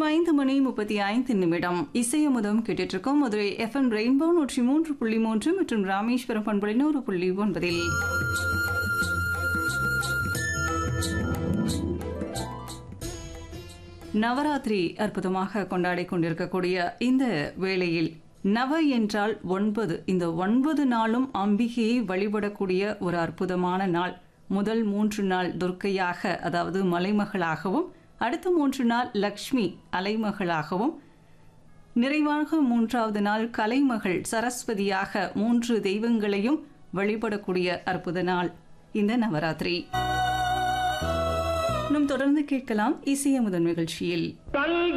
நேரம் ஐந்து மணி முப்பத்தி ஐந்து நிமிடம் இசையமுதம் கேட்டுட்டு இருக்கோம் மதுரை எஃப்எம் ரெயின்போ நூற்றி மூன்று புள்ளி மூன்று மற்றும் ராமேஸ்வரம் பண்புலை நூறு புள்ளி ஒன்பதில் நவராத்திரி அற்புதமாக கொண்டாடி கொண்டிருக்கக்கூடிய இந்த வேளையில் நவ என்றால் ஒன்பது இந்த ஒன்பது நாளும் அம்பிகையை வழிபடக்கூடிய ஒரு அற்புதமான நாள் முதல் மூன்று நாள் துர்க்கையாக அதாவது மலைமகளாகவும் அடுத்த மூன்று நாள் லக்ஷ்மி அலைமகளாகவும் நிறைவாக மூன்றாவது நாள் கலைமகள் சரஸ்வதியாக மூன்று தெய்வங்களையும் வழிபடக்கூடிய அற்புத நாள் இந்த நவராத்திரி இன்னும் தொடர்ந்து கேட்கலாம் இசைய முதன் நிகழ்ச்சியில்